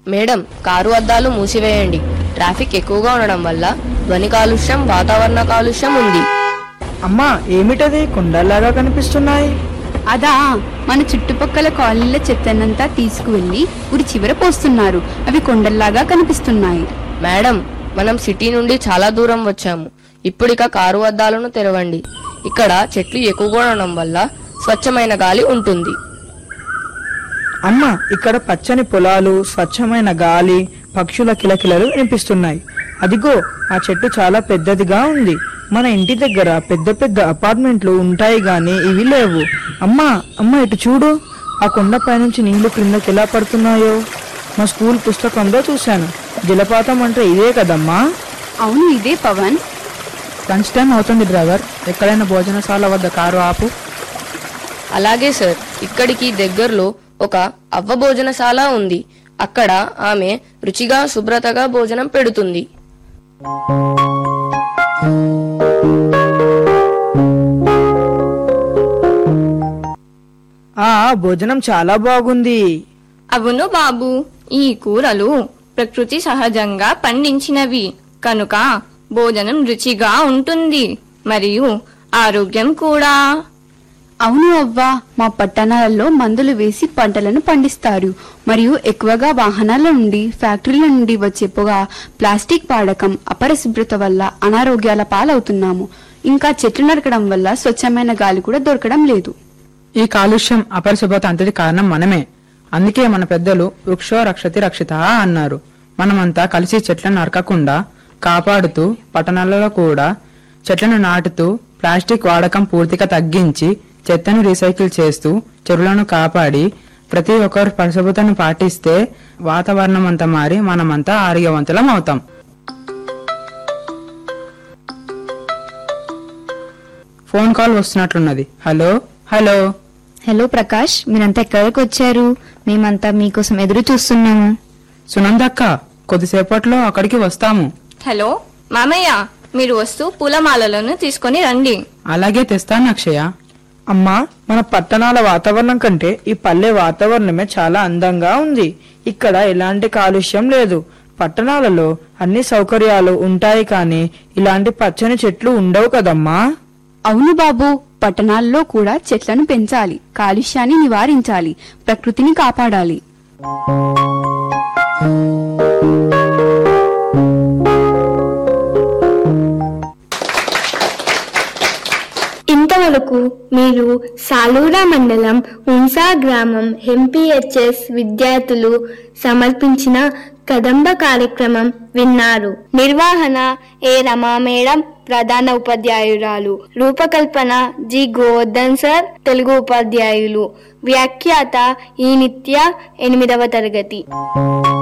madam car అద్దాలు మూసివేయండి traffic ఎక్కువగా ఉండడం వల్ల ధ్వని కాలుష్యం వాతావరణ కాలుష్యం ఉంది అమ్మా ఏమిటది కుండలాగా కనిపిస్తున్నాయి అదా మన చుట్టుపక్కల కాలనీల చెత్తనంతా తీసుకువెళ్లి ఊరి చివర పోస్తున్నారు అవి కొండల్లాగా కనిపిస్తున్నాయి మేడం మనం సిటీ నుండి చాలా దూరం వచ్చాము ఇప్పుడిక కారు అద్దాలను తెరవండి ఇక్కడ చెట్లు ఎక్కువగా ఉండడం వల్ల స్వచ్ఛమైన గాలి ఉంటుంది అమ్మ ఇక్కడ పచ్చని పొలాలు స్వచ్ఛమైన గాలి పక్షుల కిలకిలలు వినిపిస్తున్నాయి అదిగో ఆ చెట్టు చాలా పెద్దదిగా ఉంది మన ఇంటి దగ్గర పెద్ద పెద్ద అపార్ట్మెంట్లు ఉంటాయి గాని ఇవి లేవు అమ్మా అమ్మ ఇటు చూడు ఆ కొండపై నుంచి నీళ్లు క్రిందకి ఎలా పడుతున్నాయో మా స్కూల్ పుస్తకంలో చూశాను జలపాతం అంటే ఇదే కదమ్మా అవును ఇదే పవన్ లంచ్ టైం అవుతుంది డ్రైవర్ ఎక్కడైనా భోజనశాల వద్ద కారు ఆపు అలాగే సార్ ఇక్కడికి దగ్గరలో ఒక అవ్వ భోజనశాల ఉంది అక్కడ ఆమె రుచిగా శుభ్రతగా భోజనం పెడుతుంది ఆ భోజనం చాలా బాగుంది అవును బాబు ఈ కూరలు ప్రకృతి సహజంగా పండించినవి కనుక భోజనం రుచిగా ఉంటుంది మరియు ఆరోగ్యం కూడా అవును అవ్వా మా పట్టణాలలో మందులు వేసి పంటలను పండిస్తారు మరియు ఎక్కువగా వాహనాల నుండి ఫ్యాక్టరీల నుండి వచ్చే పొగ ప్లాస్టిక్ వాడకం అపరిశుభ్రత వల్ల అనారోగ్యాల పాలవుతున్నాము ఇంకా చెట్లు నరకడం వల్ల స్వచ్ఛమైన గాలి కూడా దొరకడం లేదు ఈ కాలుష్యం అపరిశుభ్రత అంతటి కారణం మనమే అందుకే మన పెద్దలు వృక్షో రక్షతి రక్షిత అన్నారు మనమంతా కలిసి చెట్లను నరకకుండా కాపాడుతూ పట్టణాలలో కూడా చెట్లను నాటుతూ ప్లాస్టిక్ వాడకం పూర్తిగా తగ్గించి చెత్తను రీసైకిల్ చేస్తూ చెరువులను కాపాడి ప్రతి ఒక్కరు పరిశుభ్రతను పాటిస్తే వాతావరణం అంతా మారి మనమంతా ఆరోగ్యవంతులం అవుతాం ఫోన్ కాల్ వస్తున్నట్లున్నది హలో హలో హలో ప్రకాష్ మీరంతా ఎక్కడికి వచ్చారు మేమంతా మీకోసం ఎదురు చూస్తున్నాము సునందక్క కొద్దిసేపట్లో అక్కడికి వస్తాము హలో మామయ్య మీరు వస్తూ పూలమాలలను తీసుకొని రండి అలాగే తెస్తాను అక్షయ అమ్మా మన పట్టణాల వాతావరణం కంటే ఈ పల్లె వాతావరణమే చాలా అందంగా ఉంది ఇక్కడ ఎలాంటి కాలుష్యం లేదు పట్టణాలలో అన్ని సౌకర్యాలు ఉంటాయి కానీ ఇలాంటి పచ్చని చెట్లు ఉండవు కదమ్మా అవును బాబు పట్టణాల్లో కూడా చెట్లను పెంచాలి కాలుష్యాన్ని నివారించాలి ప్రకృతిని కాపాడాలి ఇంతవరకు మీరు సాలూరా మండలం ఉంసా గ్రామం ఎంపీహెచ్ఎస్ విద్యార్థులు సమర్పించిన కదంబ కార్యక్రమం విన్నారు నిర్వహణ ఏ రమా మేడం ప్రధాన ఉపాధ్యాయురాలు రూపకల్పన జి గోవర్ధన్ సార్ తెలుగు ఉపాధ్యాయులు వ్యాఖ్యాత ఈ నిత్య ఎనిమిదవ తరగతి